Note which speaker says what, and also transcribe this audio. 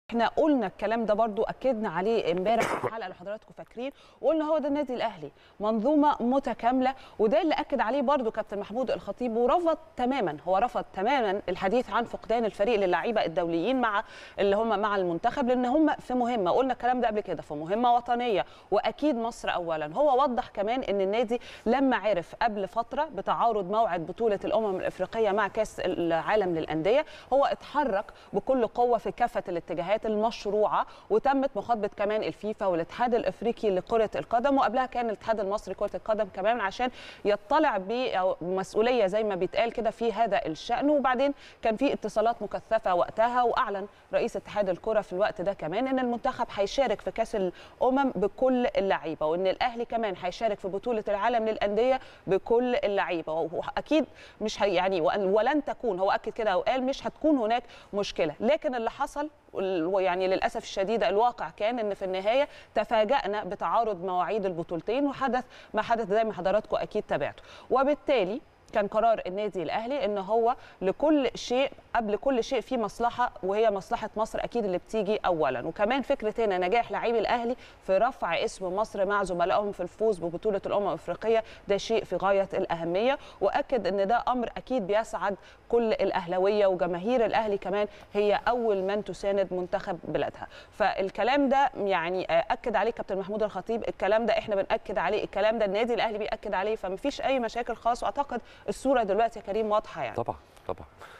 Speaker 1: احنا قلنا الكلام ده برضو اكدنا عليه امبارح في الحلقه اللي حضراتكم فاكرين وقلنا هو ده النادي الاهلي منظومه متكامله وده اللي اكد عليه برضو كابتن محمود الخطيب ورفض تماما هو رفض تماما الحديث عن فقدان الفريق للاعيبه الدوليين مع اللي هم مع المنتخب لان هم في مهمه قلنا الكلام ده قبل كده في مهمه وطنيه واكيد مصر اولا هو وضح كمان ان النادي لما عرف قبل فتره بتعارض موعد بطوله الامم الافريقيه مع كاس العالم للانديه هو اتحرك بكل قوه في كافه الاتجاهات المشروعه وتمت مخاطبه كمان الفيفا والاتحاد الافريقي لكره القدم وقبلها كان الاتحاد المصري لكره القدم كمان عشان يطلع بمسؤوليه زي ما بيتقال كده في هذا الشان وبعدين كان في اتصالات مكثفه وقتها واعلن رئيس اتحاد الكره في الوقت ده كمان ان المنتخب هيشارك في كاس الامم بكل اللعيبه وان الاهلي كمان هيشارك في بطوله العالم للانديه بكل اللعيبه واكيد مش هي يعني ولن تكون هو اكد كده وقال مش هتكون هناك مشكله لكن اللي حصل يعني للاسف الشديد الواقع كان ان في النهايه تفاجأنا بتعارض مواعيد البطولتين وحدث ما حدث زي ما حضراتكم اكيد تابعتوا وبالتالي كان قرار النادي الاهلي ان هو لكل شيء قبل كل شيء في مصلحه وهي مصلحه مصر اكيد اللي بتيجي اولا وكمان فكره هنا نجاح لاعبي الاهلي في رفع اسم مصر مع زملائهم في الفوز ببطوله الامم الافريقيه ده شيء في غايه الاهميه واكد ان ده امر اكيد بيسعد كل الاهلاويه وجماهير الاهلي كمان هي اول من تساند منتخب بلادها فالكلام ده يعني اكد عليه كابتن محمود الخطيب الكلام ده احنا بناكد عليه الكلام ده النادي الاهلي بياكد عليه فمفيش اي مشاكل خالص واعتقد الصوره دلوقتي يا كريم واضحه يعني
Speaker 2: طبعا طبعا